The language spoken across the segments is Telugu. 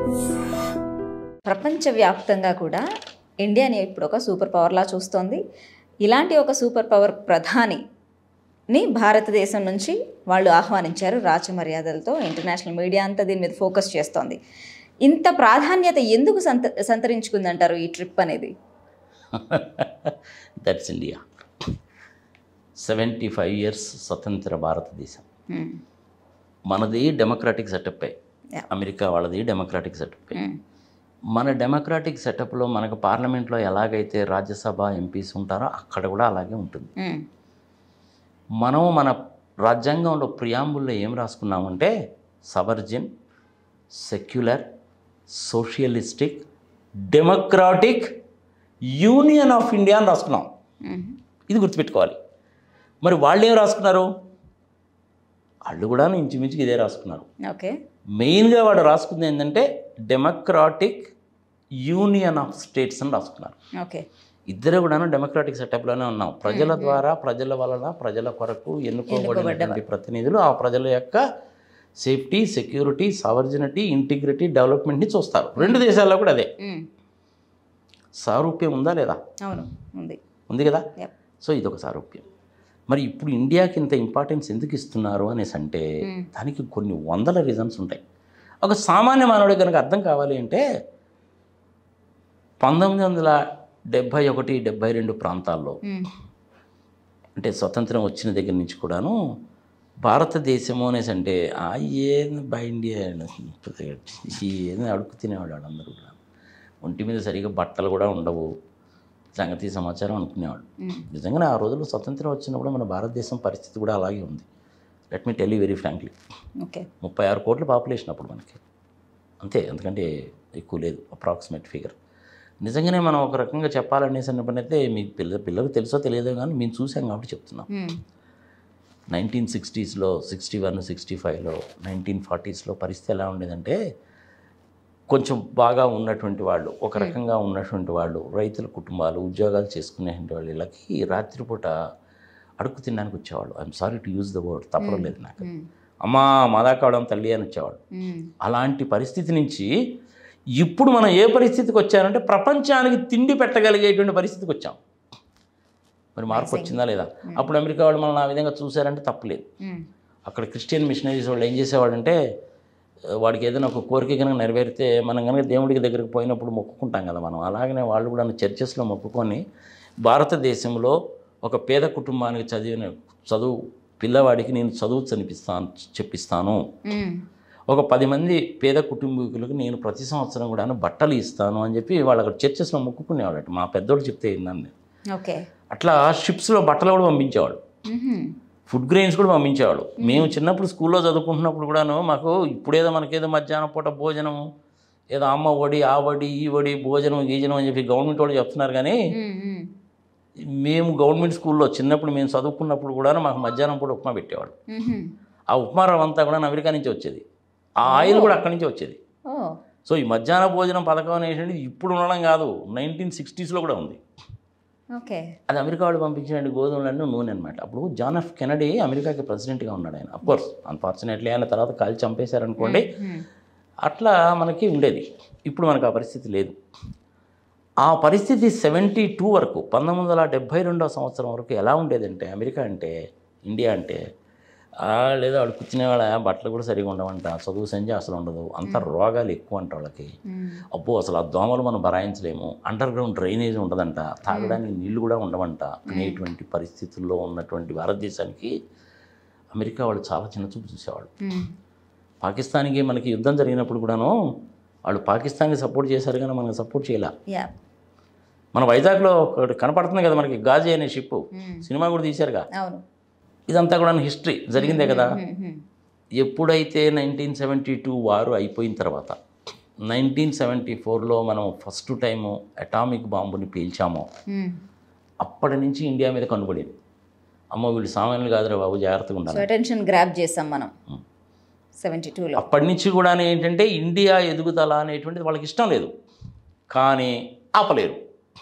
ప్రపంచవ్యాప్తంగా కూడా ఇండియాని ఇప్పుడు ఒక సూపర్ పవర్లా చూస్తోంది ఇలాంటి ఒక సూపర్ పవర్ ప్రధానిని భారతదేశం నుంచి వాళ్ళు ఆహ్వానించారు రాచమర్యాదలతో ఇంటర్నేషనల్ మీడియా అంతా దీని మీద ఫోకస్ చేస్తోంది ఇంత ప్రాధాన్యత ఎందుకు సంత సంతరించుకుందంటారు ఈ ట్రిప్ అనేది that's India seventy five years స్వతంత్ర భారతదేశం Hmm. మనది డెమోక్రాటిక్ సెటప్ Yeah. అమెరికా వాళ్ళది డెమోక్రాటిక్ సెటప్ Hmm. మన డెమోక్రాటిక్ సెటప్లో మనకు పార్లమెంట్లో ఎలాగైతే రాజ్యసభ ఎంపీస్ ఉంటారో అక్కడ కూడా అలాగే ఉంటుంది Hmm. మనం మన రాజ్యాంగంలో ప్రియాంబుల్లో ఏం రాసుకున్నామంటే sovereign secular socialistic democratic union of India అని రాసుకున్నాం Hmm. ఇది గుర్తుపెట్టుకోవాలి మరి వాళ్ళు ఏం రాసుకున్నారు వాళ్ళు కూడా ఇంచుమించుగా ఇదే రాసుకున్నారు ఓకే మెయిన్గా వాడు రాసుకుంది ఏంటంటే డెమోక్రాటిక్ యూనియన్ ఆఫ్ స్టేట్స్ అని రాసుకున్నారు ఓకే ఇద్దరు కూడా డెమోక్రాటిక్ సెటప్లోనే ఉన్నాం ప్రజల ద్వారా ప్రజల వలన ప్రజల కొరకు ఎన్నుకోబడినటువంటి ప్రతినిధులు ఆ ప్రజల యొక్క సేఫ్టీ సెక్యూరిటీ సావర్జినిటీ ఇంటిగ్రిటీ డెవలప్మెంట్ని చూస్తారు రెండు దేశాల్లో కూడా అదే Hmm. సారూప్యం ఉందా లేదా అవును ఉంది ఉంది కదా Yep. సో ఇది ఒక సారూప్యం మరి ఇప్పుడు ఇండియాకి ఇంత ఇంపార్టెన్స్ ఎందుకు ఇస్తున్నారు అనేసి అంటే Hmm. దానికి కొన్ని వందల రీజన్స్ ఉంటాయి ఒక సామాన్య మానవుడికి కనుక అర్థం కావాలి అంటే పంతొమ్మిది వందల డెబ్భై ఒకటి డెబ్భై రెండు ప్రాంతాల్లో Hmm. అంటే స్వతంత్రం వచ్చిన దగ్గర నుంచి కూడాను భారతదేశము అనేసి అంటే ఆ ఏంది బై ఇండియా ఏంది అడుగు తినేవాడు వాళ్ళందరూ కూడా ఒంటి మీద సరిగా బట్టలు కూడా ఉండవు సంగతి సమాచారం అనుకునేవాడు Hmm. నిజంగానే ఆ రోజుల్లో స్వతంత్రం వచ్చినప్పుడు మన భారతదేశం పరిస్థితి కూడా అలాగే ఉంది let me tell you very frankly okay ముప్పై ఆరు కోట్ల పాపులేషన్ అప్పుడు మనకి అంతే ఎందుకంటే ఎక్కువ లేదు అప్రాక్సిమేట్ ఫిగర్ నిజంగానే మనం ఒక రకంగా చెప్పాలనేసి అన్నప్పుడైతే మీ పిల్ల పిల్లలకు తెలుసో తెలియదో కానీ మేము చూసాం కాబట్టి చెప్తున్నాం Hmm. నైన్టీన్ సిక్స్టీస్లో సిక్స్టీ వన్ సిక్స్టీ ఫైవ్లో నైన్టీన్ ఫార్టీస్లో పరిస్థితి ఎలా ఉండేదంటే కొంచెం బాగా ఉన్నటువంటి వాళ్ళు ఒక రకంగా ఉన్నటువంటి వాళ్ళు రైతుల కుటుంబాలు ఉద్యోగాలు చేసుకునేటువంటి వాళ్ళు వీళ్ళకి రాత్రిపూట అడుగు తినడానికి వచ్చేవాళ్ళు I'm sorry to use the word తప్పడం లేదు నాకు Hmm. అమ్మా మాదాకావడం తల్లి అని వచ్చేవాడు Hmm. అలాంటి పరిస్థితి నుంచి ఇప్పుడు మనం ఏ పరిస్థితికి వచ్చామంటే ప్రపంచానికి తిండి పెట్టగలిగేటువంటి పరిస్థితికి వచ్చాం మరి మార్పు వచ్చిందా లేదా అప్పుడు అమెరికా వాళ్ళు మనం ఆ విధంగా చూశారంటే తప్పలేదు Hmm. అక్కడ క్రిస్టియన్ మిషనరీస్ వాళ్ళు ఏం చేసేవాడంటే ఆ, వాడికి ఏదైనా ఒక కోరిక కనుక నెరవేరితే మనం కనుక దేవుడికి దగ్గరికి పోయినప్పుడు మొక్కుకుంటాం కదా మనం అలాగనే వాళ్ళు కూడా చర్చెస్లో మొక్కుకొని భారతదేశంలో ఒక పేద కుటుంబానికి చదివిన చదువు పిల్లవాడికి నేను చదువు చనిపిస్తాను చెప్పిస్తాను Hmm. ఒక పది మంది పేద కుటుంబీకులకు నేను ప్రతి సంవత్సరం కూడా బట్టలు ఇస్తాను అని చెప్పి వాళ్ళు అక్కడ చర్చెస్లో మొక్కుకునేవాడు మా పెద్దోడు చెప్తే విన్నాను నేను ఓకే అట్లా షిప్స్లో బట్టలు కూడా పంపించేవాడు Mhm. ఫుడ్ గ్రెయిన్స్ కూడా పంపించేవాడు మేము చిన్నప్పుడు స్కూల్లో చదువుకుంటున్నప్పుడు కూడాను మాకు ఇప్పుడేదో మనకేదో మధ్యాహ్నం పూట భోజనం ఏదో అమ్మ ఒడి ఆ వడి ఈ వడి భోజనం గీజనం అని చెప్పి గవర్నమెంట్ వాళ్ళు చెప్తున్నారు కానీ Hmm. Hmm. మేము గవర్నమెంట్ స్కూల్లో చిన్నప్పుడు మేము చదువుకున్నప్పుడు కూడా మాకు మధ్యాహ్నం పూట ఉప్మా పెట్టేవాడు Mhm. ఆ ఉప్మా రవ్వ అంతా కూడా అమెరికా నుంచి వచ్చేది ఆ ఆయిల్ కూడా అక్కడి నుంచి వచ్చేది Oh. సో ఈ మధ్యాహ్న భోజనం పథకం అనేటువంటిది ఇప్పుడు ఉండడం కాదు నైన్టీన్ సిక్స్టీస్లో కూడా ఉంది ఓకే అది అమెరికా వాళ్ళు పంపించిన గోధుమలన్నీ నూనె అనమాట అప్పుడు జాన్ ఎఫ్ కెనడీ అమెరికాకి ప్రెసిడెంట్గా ఉన్నాడు ఆయన అఫ్కోర్స్ అన్ఫార్చునేట్లీ ఆయన తర్వాత కాల్చి చంపేశారనుకోండి Hmm. అట్లా మనకి ఉండేది ఇప్పుడు మనకు ఆ పరిస్థితి లేదు ఆ పరిస్థితి సెవెంటీ టూ వరకు పంతొమ్మిది వందల డెబ్భై రెండవ సంవత్సరం వరకు ఎలా ఉండేదంటే అమెరికా అంటే ఇండియా అంటే ఆ, లేదా వాడు కూర్చునే వాళ్ళ బట్టలు కూడా సరిగా ఉండవంట చదువు సంజయ్ అసలు ఉండదు అంత రోగాలు ఎక్కువ అంట వాళ్ళకి Hmm. అబ్బో అసలు ఆ దోమలు మనం భరాయించలేము అండర్ గ్రౌండ్ డ్రైనేజ్ ఉండదంట తాగడానికి నీళ్లు కూడా ఉండవంట అనేటువంటి పరిస్థితుల్లో ఉన్నటువంటి భారతదేశానికి అమెరికా వాళ్ళు చాలా చిన్న చూపు చూసేవాళ్ళు Hmm. పాకిస్తాన్కి మనకి యుద్ధం జరిగినప్పుడు కూడాను వాళ్ళు పాకిస్తాన్కి సపోర్ట్ చేశారు కానీ మనకి సపోర్ట్ చేయలే Yeah. మన వైజాగ్లో ఒకటి కనపడుతుంది కదా మనకి గాజీ అనే షిప్ Hmm. సినిమా కూడా తీశారుగా అవును ఇదంతా కూడా హిస్టరీ జరిగిందే కదా Hmm. Hmm. ఎప్పుడైతే నైన్టీన్ సెవెంటీ టూ వారు అయిపోయిన తర్వాత నైన్టీన్ సెవెంటీ ఫోర్లో మనం ఫస్ట్ టైము అటామిక్ బాంబుని పీల్చామో Hmm. అప్పటి నుంచి ఇండియా మీద కనుబడింది అమ్మ వీళ్ళు సామాన్యులు కాదురా బాబు జాగ్రత్తగా సో ఉండాలి అటెన్షన్ గ్రాప్ చేసాం మనం సెవెంటీ టూలో అప్పటి నుంచి కూడా ఏంటంటే ఇండియా ఎదుగుదల అనేటువంటిది వాళ్ళకి ఇష్టం లేదు కానీ ఆపలేరు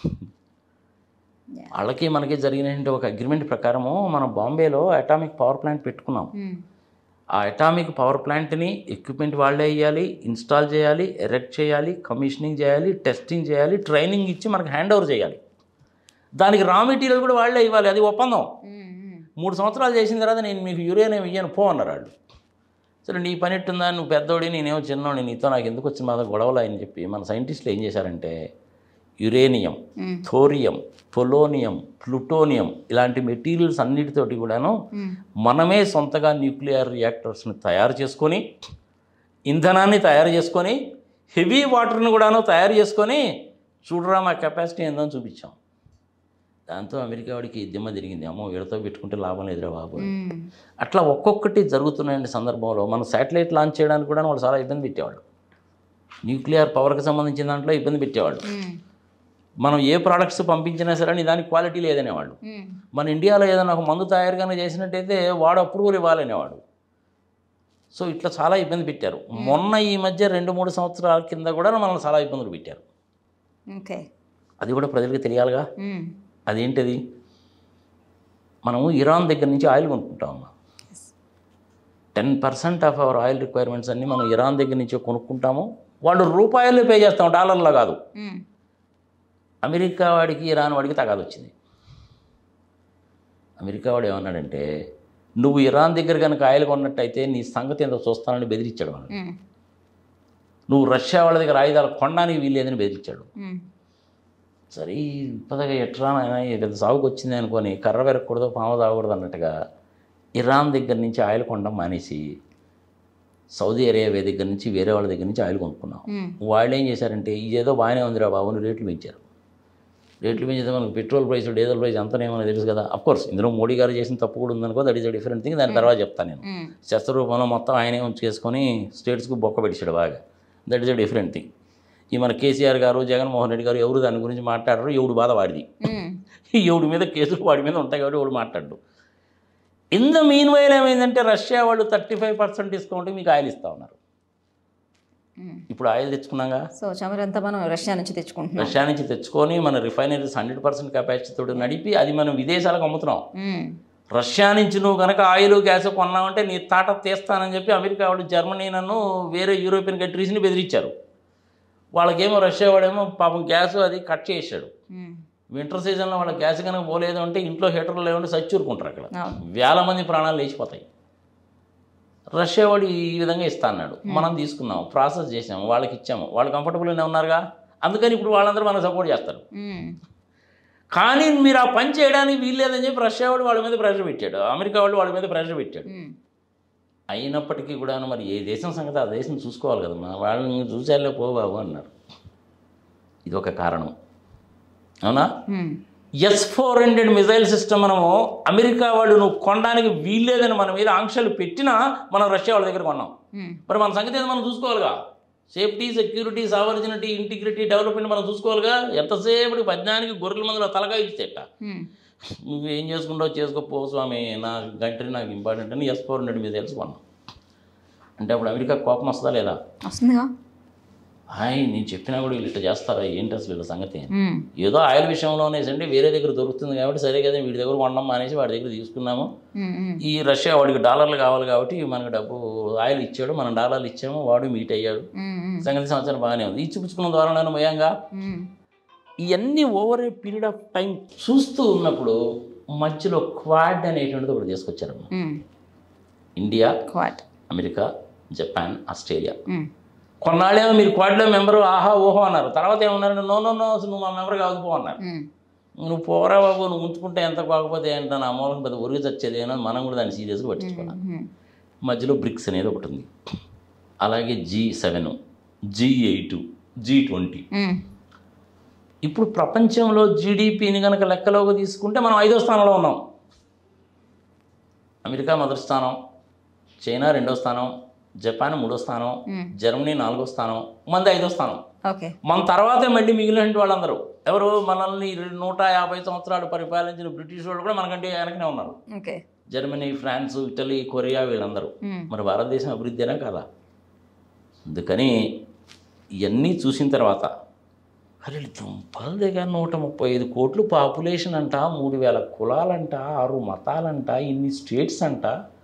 Yeah. వాళ్ళకి మనకి జరిగినటువంటి ఒక అగ్రిమెంట్ ప్రకారము మనం బాంబేలో అటామిక్ పవర్ ప్లాంట్ పెట్టుకున్నాం ఆ అటామిక్ పవర్ ప్లాంట్ని ఎక్విప్మెంట్ వాళ్ళే వేయాలి ఇన్స్టాల్ చేయాలి ఎరెక్ట్ చేయాలి కమిషనింగ్ చేయాలి టెస్టింగ్ చేయాలి ట్రైనింగ్ ఇచ్చి మనకు హ్యాండ్ ఓవర్ చేయాలి దానికి రా మెటీరియల్ కూడా వాళ్ళే ఇవ్వాలి అది ఒప్పందం మూడు సంవత్సరాలు చేసిన తర్వాత నేను మీకు యురేనియం ఇయ్యను పో అన్నారు వాళ్ళు సరే నీ పని ఎట్టుందా నువ్వు పెద్దోడి నేనేమో చిన్నోడి నీతో నాకు ఎందుకు వచ్చిన మాతో గొడవలు అని చెప్పి మన సైంటిస్టులు ఏం చేశారంటే యురేనియం థోరియం పొలోనియం ప్లూటోనియం ఇలాంటి మెటీరియల్స్ అన్నిటితోటి కూడాను మనమే సొంతగా న్యూక్లియర్ రియాక్టర్స్ని తయారు చేసుకొని ఇంధనాన్ని తయారు చేసుకొని హెవీ వాటర్ని కూడాను తయారు చేసుకొని చూడరా మా కెపాసిటీ ఏందో అని చూపించాం దాంతో అమెరికా వాడికి దిమ్మ తిరిగింది అమ్మో వీళ్ళతో పెట్టుకుంటే లాభం లేదురా బాబు అని. అట్లా ఒక్కొక్కటి జరుగుతున్నాయండి సందర్భంలో మనం శాటిలైట్ లాంచ్ చేయడానికి కూడా వాళ్ళు చాలా ఇబ్బంది పెట్టేవాళ్ళు న్యూక్లియర్ పవర్కి సంబంధించిన దాంట్లో ఇబ్బంది పెట్టేవాళ్ళు మనం ఏ ప్రోడక్ట్స్ పంపించినా సరే అని దానికి క్వాలిటీ లేదనేవాళ్ళు మన ఇండియాలో ఏదైనా ఒక మందు తయారు కనుక చేసినట్టయితే వాడు అప్రూవల్ ఇవ్వాలనేవాడు సో ఇట్లా చాలా ఇబ్బంది పెట్టారు మొన్న ఈ మధ్య రెండు మూడు సంవత్సరాల కింద కూడా మనల్ని చాలా ఇబ్బందులు పెట్టారు ఓకే అది కూడా ప్రజలకు తెలియాలిగా అదేంటిది మనము ఇరాన్ దగ్గర నుంచి ఆయిల్ కొనుక్కుంటామమ్మా ten percent of our oil requirements అన్నీ మనం ఇరాన్ దగ్గర నుంచి కొనుక్కుంటాము వాళ్ళు రూపాయలు పే చేస్తాం డాలర్లో కాదు అమెరికా వాడికి ఇరాన్ వాడికి తగాదు వచ్చింది అమెరికా వాడు ఏమన్నాడంటే నువ్వు ఇరాన్ దగ్గర కనుక ఆయిల్ కొన్నట్టయితే నీ సంగతి ఎంత చూస్తానని బెదిరించాడు వాడు నువ్వు రష్యా వాళ్ళ దగ్గర ఆయుధాలు కొనడానికి వీల్లేదని బెదిరించాడు సరే ఈ పదగా ఎట్రా నాయనా ఈ పెద్ద సాగుకు వచ్చింది అనుకొని కర్ర వెరకూడదు పామ తాగకూడదు అన్నట్టుగా ఇరాన్ దగ్గర నుంచి ఆయిల్ కొనడం మానేసి సౌదీ అరేబియా దగ్గర నుంచి వేరే వాళ్ళ దగ్గర నుంచి ఆయిల్ కొనుక్కున్నాం వాళ్ళు ఏం చేశారంటే ఇదేదో బాగానే ఉందిరా బాబు అని రేట్లు పెంచారు రేట్లు పెంచితే మనకు పెట్రోల్ ప్రైస్ డీజిల్ ప్రైస్ అంతనేమో తెలుసు కదా కోర్స్ ఇందులో మోడీ గారు చేసిన తప్పు కూడా ఉందనుకో that is a different thing దాని తర్వాత చెప్తాను నేను శస్త్ర రూపంలో మొత్తం ఆయనే ఉంచేసుకొని స్టేట్స్కి బొక్క పెట్టాడు బాగా that is a different thing ఈ మన కేసీఆర్ గారు జగన్మోహన్ రెడ్డి గారు ఎవరు దాని గురించి మాట్లాడరు ఎవడు బాధ వాడిది ఎవడి మీద కేసులు వాడి మీద ఉంటాయి కాబట్టి ఎవడు మాట్లాడు ఇన్ ద మీన్ వైల్ ఏమైందంటే రష్యా వాళ్ళు థర్టీ ఫైవ్ పర్సెంట్ డిస్కౌంట్ మీకు ఆయిల్ ఇస్తా ఉన్నారు ఇప్పుడు ఆయిల్ తెచ్చుకున్నాగా సో చమురంతా మనం రష్యా నుంచి తెచ్చుకుంటున్నాం రష్యా నుంచి తెచ్చుకొని మన రిఫైనరీస్ హండ్రెడ్ పర్సెంట్ కెపాసిటీతో నడిపి అది మనం విదేశాలకు అమ్ముతున్నాం మ్మ్. రష్యా నుంచి నువ్వు కనుక ఆయిల్ గ్యాస్ కొన్నావంటే నీ తాట తీస్తానని చెప్పి అమెరికా వాళ్ళు జర్మనీ నన్ను వేరే యూరోపియన్ కంట్రీస్ని బెదిరించారు వాళ్ళకేమో రష్యా వాడేమో పాపం గ్యాస్ అది కట్ చేసాడు మ్మ్. వింటర్ సీజన్లో వాళ్ళ గ్యాస్ కనుక పోలేదు అంటే ఇంట్లో హీటర్లు లేవంటే సచ్చూరుకుంటారు అక్కడ అవును. వేల మంది ప్రాణాలు లేచిపోతాయి రష్యా వాడు ఈ విధంగా ఇస్తా అన్నాడు మనం తీసుకున్నాం ప్రాసెస్ చేసాము వాళ్ళకి ఇచ్చాము వాళ్ళు కంఫర్టబుల్గానే ఉన్నారుగా అందుకని ఇప్పుడు వాళ్ళందరూ మనకు సపోర్ట్ చేస్తారు మ్మ్. కానీ మీరు ఆ పని చేయడానికి వీల్లేదని చెప్పి రష్యా వాడు వాళ్ళ మీద ప్రెషర్ పెట్టాడు అమెరికా వాళ్ళు వాళ్ళ మీద ప్రెషర్ పెట్టాడు మ్మ్. అయినప్పటికీ కూడా మరి ఏ దేశం సంగతి ఆ దేశం చూసుకోవాలి కదా మన వాళ్ళని చూసేళ్ళే పో బాబు అన్నారు ఇది ఒక కారణం అవునా మ్మ్. S four hundred missile system మనము అమెరికా వాళ్ళు నువ్వు కొనడానికి వీల్లేదని మన మీద ఆంక్షలు పెట్టినా మనం రష్యా వాళ్ళ దగ్గర కొన్నాం మ్మ్. మరి మన సంగతి ఏదో మనం చూసుకోవాలిగా safety security sovereignty integrity development మనం చూసుకోవాలిగా ఎంతసేపటి పద్నానికి గొర్రెల మందులో తలకాయ ఇచ్చేట మ్మ్. నువ్వు ఏం చేసుకుంటావు చేసుకోపో స్వామి నా కంట్రీ నాకు ఇంపార్టెంట్ అని ఎస్ ఫోర్ హండ్రెడ్ మీద తెలుసుకున్నాం అంటే అప్పుడు అమెరికా కోపం వస్తుందా లేదా వస్తుందిగా హాయ్ నేను చెప్పినా కూడా వీళ్ళు ఇట్లా చేస్తారా ఏంటి అసలు వీళ్ళ సంగతి మ్మ్. ఏదో ఆయిల్ విషయంలోనే అంటే వేరే దగ్గర దొరుకుతుంది కాబట్టి సరే కదా వీడి దగ్గర కొనడం మానేసి వాడి దగ్గర తీసుకున్నాము మ్మ్. మ్మ్. ఈ రష్యా వాడికి డాలర్లు కావాలి కాబట్టి మనకు డబ్బు ఆయిల్ ఇచ్చాడు మనం డాలర్లు ఇచ్చాము వాడు మీట్ అయ్యాడు మ్మ్. మ్మ్. సంగతి సంవత్సరం బాగానే ఉంది ఇచ్చిపుచ్చుకున్న ద్వారానే మయంగా మ్మ్. ఇవన్నీ over a period of time చూస్తూ ఉన్నప్పుడు మధ్యలో క్వాడ్ అనేటువంటిది ఒకటి తీసుకొచ్చారమ్మా మ్మ్. India Quad America Japan Australia మ్మ్. కొన్నాళ్ళేమో మీరు క్వాడ్లో మెంబరు ఆహా ఓహో అన్నారు తర్వాత ఏమన్నారు నో నో నో అసలు నువ్వు మా మెంబర్ కాదు పో అన్నారు మ్మ్. నువ్వు పోరా బాబు నువ్వు ఉంచుకుంటే ఎంత కాకపోతే ఏంటో నా మూలం పెద్ద ఉరిగి చచ్చేది ఏమో మనం కూడా దాన్ని సీరియస్గా పట్టించుకోవాలి మ్మ్. మధ్యలో బ్రిక్స్ అనేది ఒకటి ఉంది అలాగే G seven G eight G twenty మ్మ్. ఇప్పుడు ప్రపంచంలో జీడిపిని కనుక లెక్కలోకి తీసుకుంటే మనం ఐదో స్థానంలో ఉన్నాం అమెరికా మొదటి స్థానం చైనా రెండో స్థానం జపాన్ మూడో స్థానం మ్మ్. జర్మనీ నాలుగో స్థానం మంది ఐదో స్థానం ఓకే మన తర్వాతే మళ్ళీ మిగిలిన వాళ్ళందరూ ఎవరు మనల్ని నూట యాభై సంవత్సరాలు పరిపాలించిన బ్రిటిష్ వాళ్ళు కూడా మనకంటే వెనకనే ఉన్నారు okay Germany France Italy Korea వీళ్ళందరూ మ్మ్. మరి భారతదేశం అభివృద్ధినా కదా అందుకని ఇవన్నీ చూసిన తర్వాత అరే దుంపల దగ్గర నూట ముప్పై ఐదు కోట్లు పాపులేషన్ అంట మూడు వేల కులాలంట ఆరు మతాలంట ఇన్ని స్టేట్స్ అంట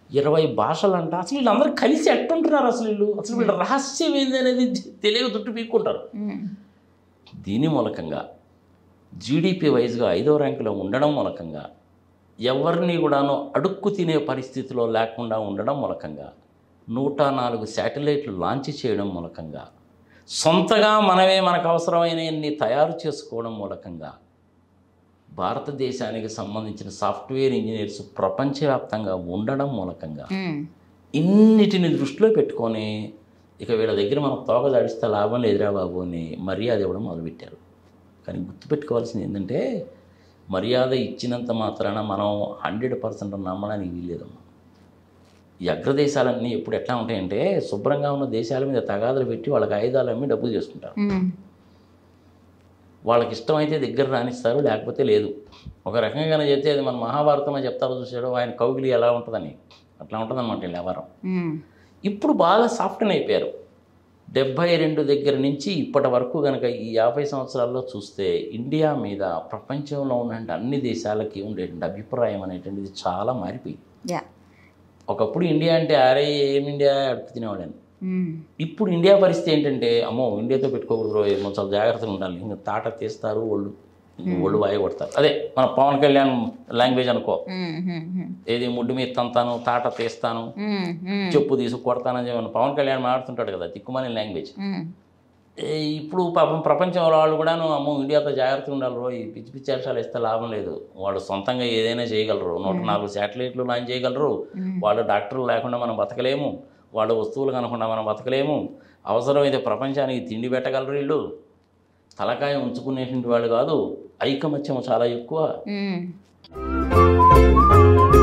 ఇరవై భాషలు అంట అసలు వీళ్ళందరూ కలిసి ఎట్టుంటున్నారు అసలు వీళ్ళు అసలు వీళ్ళ రహస్యం ఏంది అనేది తెలియక చుట్టూ పీక్కుంటారు మ్మ్. దీని మూలకంగా జీడిపి వైజ్గా ఐదో ర్యాంకులో ఉండడం మూలకంగా ఎవరిని కూడాను అడుక్కు తినే పరిస్థితిలో లేకుండా ఉండడం మూలకంగా నూట నాలుగు శాటిలైట్లు లాంచ్ చేయడం మూలకంగా సొంతగా మనమే మనకు అవసరమైనన్ని తయారు చేసుకోవడం మూలకంగా భారతదేశానికి సంబంధించిన సాఫ్ట్వేర్ ఇంజనీర్స్ ప్రపంచవ్యాప్తంగా ఉండడం మూలకంగా మ్మ్. ఇన్నిటిని దృష్టిలో పెట్టుకొని ఇక వీళ్ళ దగ్గర మనం తోక దాడిస్తే లాభం లేదురా బాబు అని మర్యాద ఇవ్వడం మొదలుపెట్టారు కానీ గుర్తుపెట్టుకోవాల్సింది ఏంటంటే మర్యాద ఇచ్చినంత మాత్రాన మనం హండ్రెడ్ పర్సెంట్ నమ్మడానికి వీల్లేదమ్మా ఈ అగ్రదేశాలన్నీ ఎప్పుడు ఎట్లా ఉంటాయంటే శుభ్రంగా ఉన్న దేశాల మీద తగాదులు పెట్టి వాళ్ళకి ఆయుధాలు అమ్మి డబ్బులు చేసుకుంటారు మ్మ్. వాళ్ళకి ఇష్టమైతే దగ్గర రాణిస్తారు లేకపోతే లేదు ఒక రకంగా చెప్తే అది మన మహాభారతంలో చెప్తారో చూసాడు ఆయన కౌగిలి ఎలా ఉంటుందని అట్లా ఉంటుందన్నమాట వీళ్ళ వ్యవహారం మ్మ్. ఇప్పుడు బాగా సాఫ్ట్ని అయిపోయారు డెబ్భై రెండు దగ్గర నుంచి ఇప్పటి వరకు కనుక ఈ యాభై సంవత్సరాల్లో చూస్తే ఇండియా మీద ప్రపంచంలో ఉన్న అన్ని దేశాలకి ఉండేటువంటి అభిప్రాయం అనేటువంటిది చాలా మారిపోయింది యా ఒకప్పుడు ఇండియా అంటే అరే ఏం ఇండియా అడుగు తినేవాడని మ్మ్. ఇప్పుడు ఇండియా పరిస్థితి ఏంటంటే అమ్మో ఇండియాతో పెట్టుకోకూడదు రో, ఏమో చాలా జాగ్రత్తగా ఉండాలి ఇంకా తాట తీస్తారు ఒళ్ళు ఒళ్ళు వాయి కొడతారు అదే మన పవన్ కళ్యాణ్ లాంగ్వేజ్ అనుకో మ్మ్. మ్మ్. మ్మ్. ఏది ముడ్డు మీద తంతాను తాట తీస్తాను మ్మ్. మ్మ్. చెప్పు తీసి కొడతానని చెప్పి పవన్ కళ్యాణ్ మాట్లాడుతుంటాడు కదా తిక్కుమని లాంగ్వేజ్ మ్మ్. ఏ, ఇప్పుడు పాపం ప్రపంచంలో వాళ్ళు కూడాను అమ్మో ఇండియాతో జాగ్రత్తగా ఉండాలి రో ఈ పిచ్చి పిచ్చి వేషాలు ఇస్తే లాభం లేదు వాళ్ళు సొంతంగా ఏదైనా చేయగలరు నూట నాలుగు శాటిలైట్లు లాంచ్ చేయగలరు వాళ్ళు డాక్టర్లు లేకుండా మనం బతకలేము వాళ్ళ వస్తువులు కనకుండా మనం బతకలేము అవసరమైతే ప్రపంచానికి తిండి పెట్టగలరు వీళ్ళు తలకాయ ఉంచుకునేటువంటి వాళ్ళు కాదు ఐకమత్యం చాలా ఎక్కువ మ్మ్.